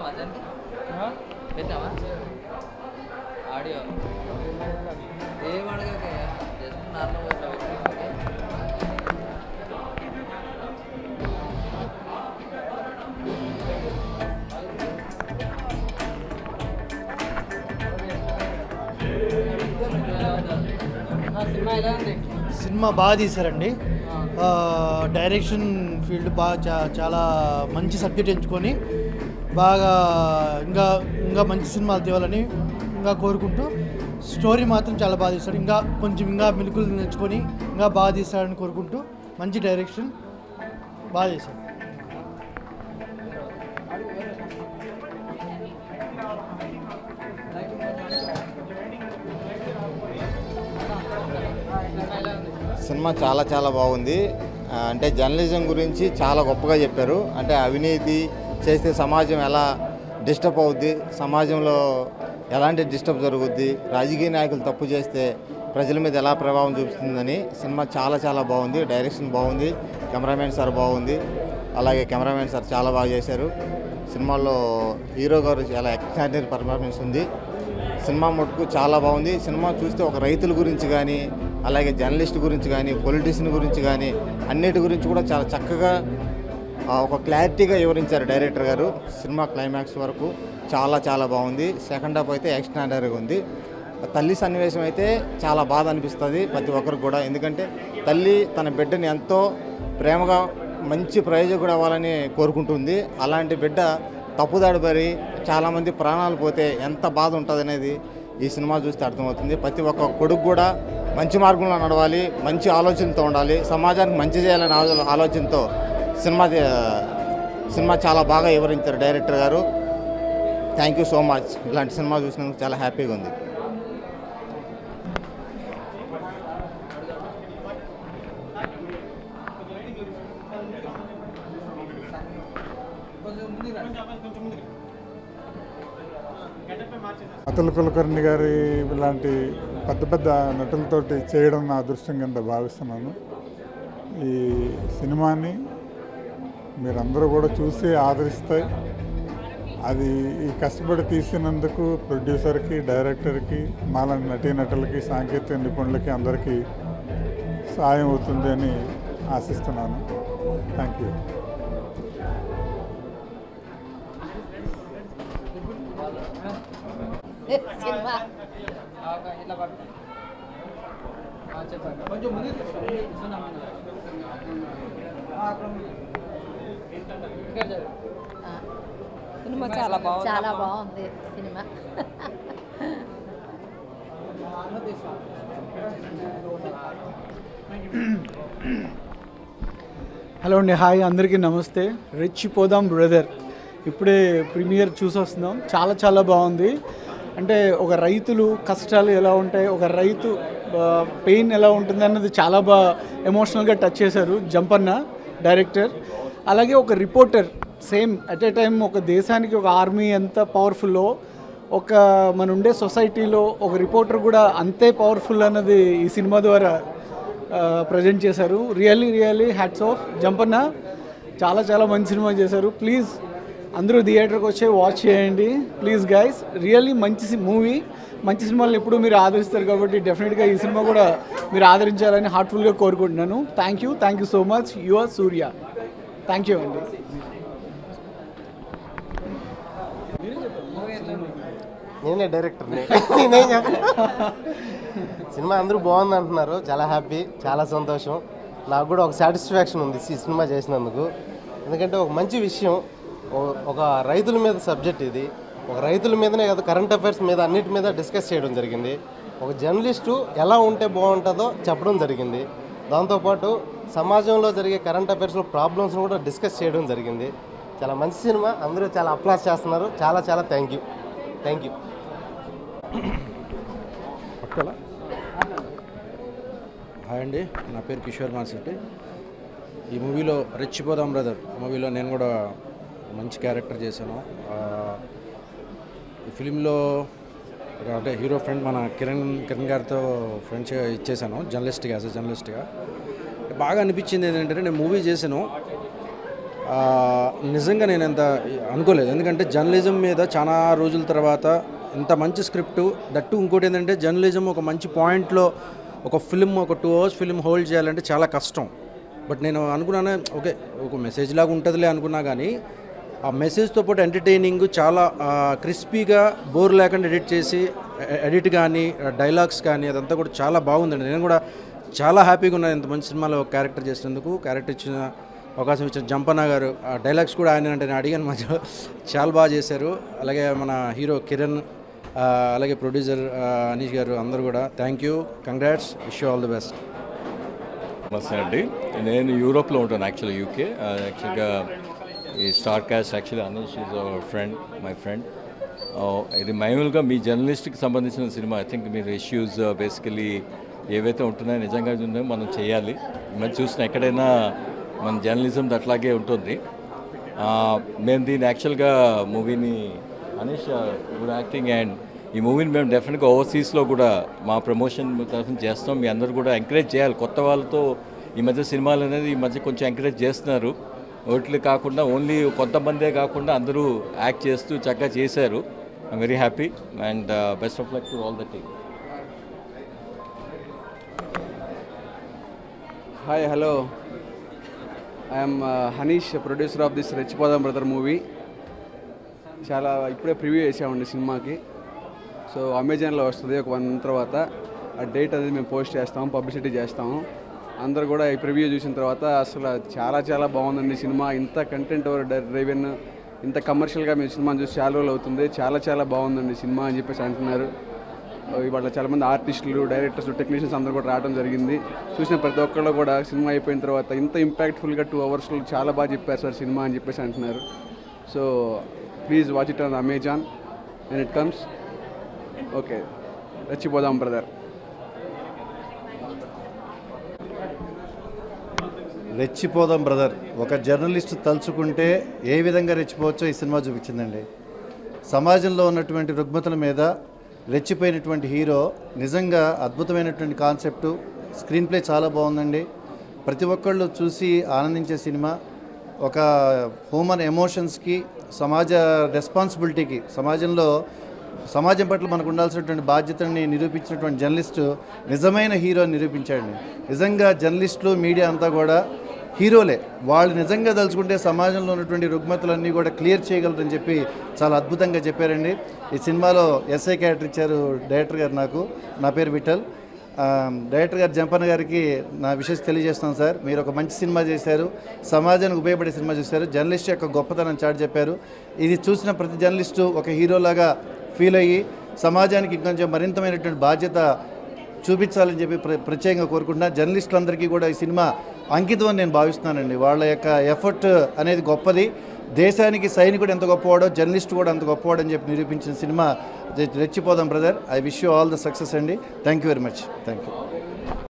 పెట్టామా దానికి పెట్టామా ఆడియో ఏం అడగకయ్యా just normal ఇట్లా పెట్టుకుంటే సినిమా ఎలా ఉంది సినిమా బాగా తీశారండి ఆ, డైరెక్షన్ ఫీల్డ్ బాగా చా- చాలా మంచి సబ్జెక్ట్ ఎంచుకొని బాగా ఇంకా ఇంకా మంచి సినిమాలు తీయాలని ఇంకా కోరుకుంటూ స్టోరీ మాత్రం చాలా బాగా తీస్తాడు ఇంకా కొంచెం ఇంకా మెలుకులు నేర్చుకొని ఇంకా బాగా తీస్తాడని కోరుకుంటూ మంచి డైరెక్షన్ బాగా చేశాడు సినిమా చాలా చాలా బాగుంది ఆ, అంటే జర్నలిజం గురించి చాలా గొప్పగా చెప్పారు అంటే అవినీతి చేస్తే సమాజం ఎలా డిస్టర్బ్ అవుద్ది సమాజంలో ఎలాంటి డిస్టర్బ్ జరుగుద్ది రాజకీయ నాయకులు తప్పు చేస్తే ప్రజల మీద ఎలా ప్రభావం చూపిస్తుందని సినిమా చాలా చాలా బాగుంది డైరెక్షన్ బాగుంది కెమెరామెన్ సార్ బాగుంది అలాగే కెమెరామెన్ సార్ చాలా బాగా చేశారు సినిమాలో హీరో గారు చాలా ఎక్స్ట్రాడినరీ పర్ఫార్మెన్స్ ఉంది సినిమా మటుకు చాలా బాగుంది సినిమా చూస్తే ఒక రైతుల గురించి కానీ అలాగే జర్నలిస్ట్ గురించి కానీ పొలిటీషియన్ గురించి కానీ అన్నిటి గురించి కూడా చాలా చక్కగా ఆ, ఒక క్లారిటీగా వివరించారు డైరెక్టర్ గారు సినిమా క్లైమాక్స్ వరకు చాలా చాలా బాగుంది సెకండ్ హాఫ్ అయితే ఎక్స్ట్రాడనరీగా ఉంది తల్లి సన్నివేశం అయితే చాలా బాధ అనిపిస్తుంది ప్రతి ఒక్కరికి కూడా ఎందుకంటే తల్లి తన బిడ్డని ఎంతో ప్రేమగా మంచి ప్రయోజకుడు అవ్వాలని కోరుకుంటుంది అలాంటి బిడ్డ తప్పుదాడి పడి చాలామంది ప్రాణాలు పోతే ఎంత బాధ ఉంటుంది అనేది ఈ సినిమా చూస్తే అర్థమవుతుంది ప్రతి ఒక్క కొడుకు కూడా మంచి మార్గంలో నడవాలి మంచి ఆలోచనతో ఉండాలి సమాజానికి మంచి చేయాలనే ఆలో- ఆలోచనతో సినిమా చే- సినిమా చాలా బాగా వివరించారు డైరెక్టర్ గారు థ్యాంక్ యూ సో మచ్ ఇలాంటి సినిమా చూసినందుకు చాలా హ్యాపీగా ఉంది అతుల్ కులకర్ణి గారి ఇలాంటి పెద్ద పెద్ద నటులతోటి చేయడం నా అదృష్టం కింద భావిస్తున్నాను ఈ సినిమాని మీరందరూ కూడా చూసి ఆదరిస్తే అది ఈ కష్టపడి తీసినందుకు ప్రొడ్యూసర్కి డైరెక్టర్కి మాలాంటి నటీనటులకి సాంకేతిక నిపుణులకి అందరికీ సాయం అవుతుంది అని ఆశిస్తున్నాను థ్యాంక్ యూ సినిమా ఇట్లా పట్టు ఆ, చెప్పండి కొంచెం ముందు తీసుకోండి. కూర్చున్నాం మనం. ఆ, అక్కడ ఉంది. ఇక్కడ జరుగు. సినిమా చాలా బాగుంది చాలా బాగుంది సినిమా హలో అండి హాయ్ అందరికీ నమస్తే రెచ్చిపోదాం బ్రదర్ ఇప్పుడే ప్రీమియర్ చూసి వస్తున్నాం చాలా చాలా బాగుంది అంటే ఒక రైతులు కష్టాలు ఎలా ఉంటాయి ఒక రైతు పెయిన్ ఎలా ఉంటుంది అన్నది చాలా బాగా ఎమోషనల్గా టచ్ చేశారు జంపన్న డైరెక్టర్ అలాగే ఒక reporter same at a time ఒక దేశానికి ఒక ఆర్మీ ఎంత పవర్ఫుల్లో ఒక మన ఉండే సొసైటీలో ఒక రిపోర్టర్ కూడా అంతే పవర్ఫుల్ అన్నది ఈ సినిమా ద్వారా ప్రజెంట్ చేశారు really really hats off Jampanna చాలా చాలా మంచి సినిమా చేశారు ప్లీజ్ అందరూ థియేటర్కి వచ్చి వాచ్ చేయండి ప్లీజ్ గైస్ రియల్లీ మంచి మూవీ మంచి సినిమాలను ఎప్పుడు మీరు ఆదరిస్తారు కాబట్టి డెఫినెట్గా ఈ సినిమా కూడా మీరు ఆదరించాలని హార్ట్ఫుల్గా కోరుకుంటున్నాను thank you thank you so much your Surya thank you అండి నేనే డైరెక్టర్ నేనేం చెప్పను సినిమా అందరూ బాగుంది అంటున్నారు చాలా హ్యాపీ చాలా సంతోషం నాకు కూడా ఒక సాటిస్ఫాక్షన్ ఉంది ఈ సినిమా చేసినందుకు ఎందుకంటే ఒక మంచి విషయం ఓ- ఒక రైతుల మీద సబ్జెక్ట్ ఇది ఒక రైతుల మీదనే కాదు కరెంట్ అఫైర్స్ మీద అన్నిటి మీద డిస్కస్ చేయడం జరిగింది ఒక జర్నలిస్టు ఎలా ఉంటే బాగుంటుందో చెప్పడం జరిగింది దాంతోపాటు సమాజంలో జరిగే కరెంట్ అఫైర్స్లో ప్రాబ్లమ్స్ని కూడా డిస్కస్ చేయడం జరిగింది చాలా మంచి సినిమా అందరూ చాలా అప్లాస్ చేస్తున్నారు చాలా చాలా thank you thank you hi అండి నా పేరు కిషోర్ మాన్సిట్టి ఈ మూవీలో రెచ్చిపోదాం బ్రదర్ మూవీలో నేను కూడా మంచి క్యారెక్టర్ చేశాను ఆ, ఈ ఫిలింలో అంటే హీరో ఫ్రెండ్ మన కిరణ్ కిరణ్ గారితో ఫ్రెండ్స్ ఇచ్చేసాను జర్నలిస్ట్గా యాజ్ అ జర్నలిస్ట్గా బాగా అనిపించింది ఏంటంటే నేను మూవీ చేశాను ఆ, నిజంగా నేను ఎంత అనుకోలేదు ఎందుకంటే జర్నలిజం మీద చాలా రోజుల తర్వాత ఇంత మంచి స్క్రిప్ట్ దట్టు ఇంకోటి ఏంటంటే జర్నలిజం ఒక మంచి పాయింట్లో ఒక ఫిల్మ్ ఒక టూ అవర్స్ ఫిల్మ్ హోల్డ్ చేయాలంటే చాలా కష్టం బట్ నేను అనుకున్నాను ఓకే ఒక మెసేజ్ లాగా ఉంటుందిలే అనుకున్నా కానీ ఆ మెసేజ్తో పాటు ఎంటర్టైనింగ్ చాలా క్రిస్పీగా బోర్ లేకుండా ఎడిట్ చేసి ఎడిట్ కానీ డైలాగ్స్ కానీ అదంతా కూడా చాలా బాగుందండి నేను కూడా చాలా హ్యాపీగా ఉన్నాను ఇంత మంచి సినిమాలో క్యారెక్టర్ చేసినందుకు క్యారెక్టర్ ఇచ్చిన అవకాశం ఇచ్చిన జంపన్న గారు ఆ డైలాగ్స్ కూడా ఆయన అంటే నేను అడిగాను మధ్య చాలా బాగా చేశారు అలాగే మన హీరో కిరణ్ ఆ, అలాగే ప్రొడ్యూసర్ ఆ, అనీష్ గారు అందరూ కూడా thank you congrats wish all the best నమస్తే అండి నేను యూరోప్లో ఉంటాను యాక్చువల్లీ యూకే యాక్చువల్గా ఈ star cast actually Anish is our friend my friend ఇది మామూలుగా మీ జర్నలిస్ట్కి సంబంధించిన సినిమా ఐ థింక్ మీరు ఇష్యూస్ బేసికలీ ఏవైతే ఉంటున్నాయో నిజంగా ఉన్నాయో మనం చేయాలి మనం చూసిన ఎక్కడైనా మన జర్నలిజం అట్లాగే ఉంటుంది ఆ, మేము దీన్ని యాక్చువల్గా మూవీని అనీష్ గుడ్ యాక్టింగ్ అండ్ ఈ మూవీని మేము డెఫినెట్గా ఓవర్సీస్లో కూడా మా ప్రమోషన్ తరఫున చేస్తాం మీ అందరూ కూడా ఎంకరేజ్ చేయాలి కొత్త వాళ్ళతో ఈ మధ్య సినిమాలు అనేది ఈ మధ్య కొంచెం ఎంకరేజ్ చేస్తున్నారు ఓట్లు కాకుండా ఓన్లీ కొంతమందే కాకుండా అందరూ యాక్ట్ చేస్తూ చక్కగా చేశారు I'm very happy and best of luck to all the team hi hello I'm Hanish producer of this Rechipodam brother movie చాలా ఇప్పుడే ప్రివ్యూ చేసామండి సినిమాకి సో అమెజాన్లో వస్తుంది ఒక వన్ తర్వాత ఆ డేట్ అనేది మేము పోస్ట్ చేస్తాము పబ్లిసిటీ చేస్తాము అందరు కూడా ఈ ప్రివ్యూ చూసిన తర్వాత అసలు చాలా చాలా బాగుందండి సినిమా ఇంత కంటెంట్ డ్రైవెన్ ఇంత కమర్షియల్గా మేము సినిమాని చూసి చాలా రోజులు అవుతుంది చాలా చాలా బాగుందండి సినిమా అని చెప్పేసి అంటున్నారు ఇవాళ చాలామంది ఆర్టిస్టులు డైరెక్టర్స్ టెక్నీషియన్స్ అందరూ కూడా రావడం జరిగింది చూసిన ప్రతి ఒక్కళ్ళు కూడా సినిమా అయిపోయిన తర్వాత ఇంత ఇంపాక్ట్ఫుల్గా టూ అవర్స్లో చాలా బాగా చెప్పారు సార్ సినిమా అని చెప్పేసి అంటున్నారు so please watch it on Amazon and it comes okay Rechipodam brother Rechipodam brother ఒక జర్నలిస్ట్ తలుచుకుంటే ఏ విధంగా రెచ్చిపోవచ్చో ఈ సినిమా చూపించిందండి సమాజంలో ఉన్నటువంటి రుగ్మతల మీద రెచ్చిపోయినటువంటి హీరో నిజంగా అద్భుతమైనటువంటి కాన్సెప్టు స్క్రీన్ ప్లే చాలా బాగుందండి ప్రతి ఒక్కళ్ళు చూసి ఆనందించే సినిమా ఒక హ్యూమన్ ఎమోషన్స్కి సమాజ రెస్పాన్సిబిలిటీకి సమాజంలో సమాజం పట్ల మనకు ఉండాల్సినటువంటి బాధ్యతని నిరూపించినటువంటి జర్నలిస్టు నిజమైన హీరోని నిరూపించాడు నిజంగా జర్నలిస్టులు మీడియా అంతా కూడా హీరోలే వాళ్ళు నిజంగా తలుచుకుంటే సమాజంలో ఉన్నటువంటి రుగ్మతలన్నీ కూడా క్లియర్ చేయగలరని చెప్పి చాలా అద్భుతంగా చెప్పారండి ఈ సినిమాలో ఎస్ఐ క్యారెక్టర్ ఇచ్చారు డైరెక్టర్ గారు నాకు నా పేరు విఠల్ ఆ, డైరెక్టర్ గారు జంపన్న గారికి నా విషయం తెలియజేస్తాను సార్ మీరు ఒక మంచి సినిమా చేశారు సమాజానికి ఉపయోగపడే సినిమా చేశారు జర్నలిస్ట్ యొక్క గొప్పతనం చాటి చెప్పారు ఇది చూసిన ప్రతి జర్నలిస్టు ఒక హీరోలాగా ఫీల్ అయ్యి సమాజానికి ఇంకొంచెం మరింతమైనటువంటి బాధ్యత చూపించాలని చెప్పి ప్ర ప్రత్యేకంగా కోరుకుంటున్నా జర్నలిస్టులందరికీ కూడా ఈ సినిమా అంకితం అని నేను భావిస్తున్నానండి వాళ్ళ యొక్క ఎఫర్ట్ అనేది గొప్పది దేశానికి సైనికుడు ఎంత గొప్పవాడో జర్నలిస్ట్ కూడా అంత గొప్పవాడు అని చెప్పి నిరూపించిన cinema Rechipodam brother I wish you all the success అండి thank you very much thank you